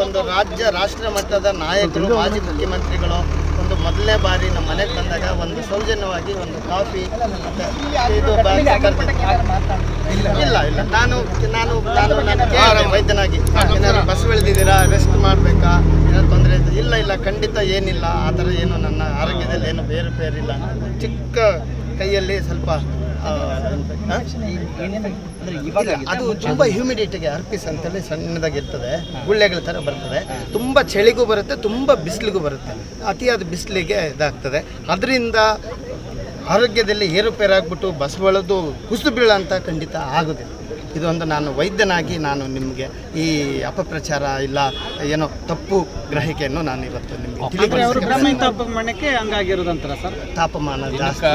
ಒಂದು ರಾಜ್ಯ ರಾಷ್ಟ್ರ ಮಟ್ಟದ ನಾಯಕರು ಮಾಜಿ ಮುಖ್ಯಮಂತ್ರಿಗಳು ಒಂದು ಮೊದಲನೇ ಬಾರಿ ನಮ್ಮ ಮನೆಗೆ ಬಂದಾಗ ಒಂದು ಸೌಜನ್ಯವಾಗಿ ಒಂದು ಕಾಫಿ ಮತ್ತೆ ಇದು ಬಾಕ್ಸ್ ಕರ್ದು- ಇಲ್ಲ ಇಲ್ಲ ನಾನು ನಾನು ನಾನು ನಾನು ಕೇಳಿದೆ ವೈದ್ಯನಾಗಿ ಏನಾದ್ರು ಬಸ್ ಬೆಳೆದಿದ್ದೀರಾ ರೆಸ್ಟ್ ಮಾಡಬೇಕಾ ಏನಾದ್ರು ತೊಂದರೆ ಇದೆ ಇಲ್ಲ ಇಲ್ಲ ಖಂಡಿತ ಏನಿಲ್ಲ ಆ ಥರ ಏನು ನನ್ನ ಆರೋಗ್ಯದಲ್ಲಿ ಏನು ಬೇರೆ ಬೇರಿಲ್ಲ ಚಿಕ್ಕ ಕೈಯಲ್ಲಿ ಸ್ವಲ್ಪ ಆ, ಆ? ಇಲ್ಲ, ಅದು ತುಂಬ ಹ್ಯೂಮಿಡಿಟಿಗೆ ಅರ್ಪಿಸ್ ಅಂತೇಳಿ ಸಣ್ಣದಾಗಿರ್ತದೆ ಗುಳ್ಳೆಗಳ ಥರ ಬರ್ತದೆ ತುಂಬ ಚಳಿಗೂ ಬರುತ್ತೆ ತುಂಬ ಬಿಸಿಲಿಗೂ ಬರುತ್ತೆ ಅತಿಯಾದ ಬಿಸಿಲಿಗೆ ಇದಾಗ್ತದೆ ಅದರಿಂದ ಆರೋಗ್ಯದಲ್ಲಿ ಏರುಪೇರಾಗ್ಬಿಟ್ಟು ಬಸ್ ಬೆಳೆದು ಕುಸಿದು ಬೀಳಂತ ಖಂಡಿತ ಆಗೋದಿಲ್ಲ ಇದೊಂದು ನಾನು ವೈದ್ಯನಾಗಿ ನಾನು ನಿಮಗೆ ಈ ಅಪಪ್ರಚಾರ ಇಲ್ಲ ಏನೋ ತಪ್ಪು ಗ್ರಹಿಕೆಯನ್ನು ನಾನು ಇವತ್ತು ನಿಮಗೆ ಅಂದ್ರೆ ಅವರು ತಿಳಿಗೊಳಿಸ್ತೀನಿ. ಬ್ರಹ್ಮ ತಾಪಮಾನಕ್ಕೆ ಹಂಗಾಗಿರೋದಂತಾರ ಸರ್ ತಾಪಮಾನ ಜಾಸ್ತಿ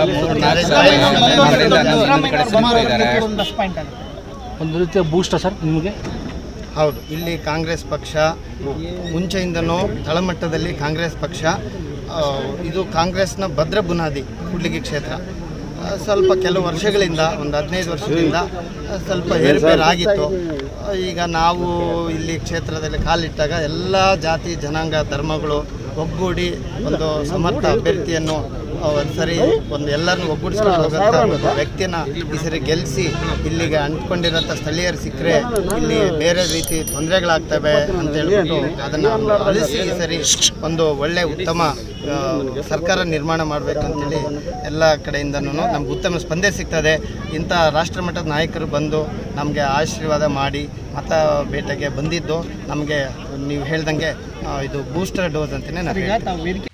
ಒಂದು ರೀತಿಯ ಬೂಸ್ಟ ಸರ್ ನಿಮಗೆ ಹೌದು ಇಲ್ಲಿ ಕಾಂಗ್ರೆಸ್ ಪಕ್ಷ ಮುಂಚೆಯಿಂದನೂ ತಳಮಟ್ಟದಲ್ಲಿ ಕಾಂಗ್ರೆಸ್ ಪಕ್ಷ ಆ, ಇದು ಕಾಂಗ್ರೆಸ್ನ ಭದ್ರ ಬುನಾದಿ ಕೂಡ್ಲಿಗಿ ಕ್ಷೇತ್ರ ಆ, ಸ್ವಲ್ಪ ಕೆಲವು ವರ್ಷಗಳಿಂದ ಒಂದು ಹದಿನೈದು ವರ್ಷದಿಂದ ಆ, ಸ್ವಲ್ಪ ಏರುಪೇರು ಆಗಿತ್ತು ಆ, ಈಗ ನಾವು ಇಲ್ಲಿ ಕ್ಷೇತ್ರದಲ್ಲಿ ಕಾಲಿಟ್ಟಾಗ ಎಲ್ಲ ಜಾತಿ ಜನಾಂಗ ಧರ್ಮಗಳು ಒಗ್ಗೂಡಿ ಒಂದು ಸಮರ್ಥ ಅಭ್ಯರ್ಥಿಯನ್ನು ಆ, ಒಂದು ಸರಿ ಒಂದು ಎಲ್ಲರನ್ನು ಒಗ್ಗೂಡಿಸ್ಕೊಂಡು ಹೋಗೋಂಥ ಒಂದು ವ್ಯಕ್ತಿನ ಈ ಸರಿ ಗೆಲ್ಲಿಸಿ ಇಲ್ಲಿಗೆ ಅಂಟ್ಕೊಂಡಿರೋಂಥ ಸ್ಥಳೀಯರು ಸಿಕ್ಕರೆ ಇಲ್ಲಿ ಬೇರೆ ರೀತಿ ತೊಂದರೆಗಳಾಗ್ತವೆ ಅಂತ ಹೇಳ್ಬಿಟ್ಟು ಅದನ್ನು ಅಳಿಸಿ ಈ ಸರಿ ಒಂದು ಒಳ್ಳೆ ಉತ್ತಮ ಆ, ಸರ್ಕಾರ ನಿರ್ಮಾಣ ಮಾಡಬೇಕಂತೇಳಿ ಎಲ್ಲ ಕಡೆಯಿಂದನೂ ನಮ್ಗೆ ಉತ್ತಮ ಸ್ಪಂದನೆ ಸಿಗ್ತದೆ ಇಂಥ ರಾಷ್ಟ್ರಮಟ್ಟದ ನಾಯಕರು ಬಂದು ನಮಗೆ ಆಶೀರ್ವಾದ ಮಾಡಿ ಮತ ಬೇಟೆಗೆ ಬಂದಿದ್ದು ನಮಗೆ ನೀವು ಹೇಳ್ದಂಗೆ ಆ, ಇದು ಬೂಸ್ಟರ್ ಡೋಸ್ ಅಂತಲೇ ನಾನು ಹೇಳ್ತೀನಿ. ತಾವು ವೇದಿಕೆ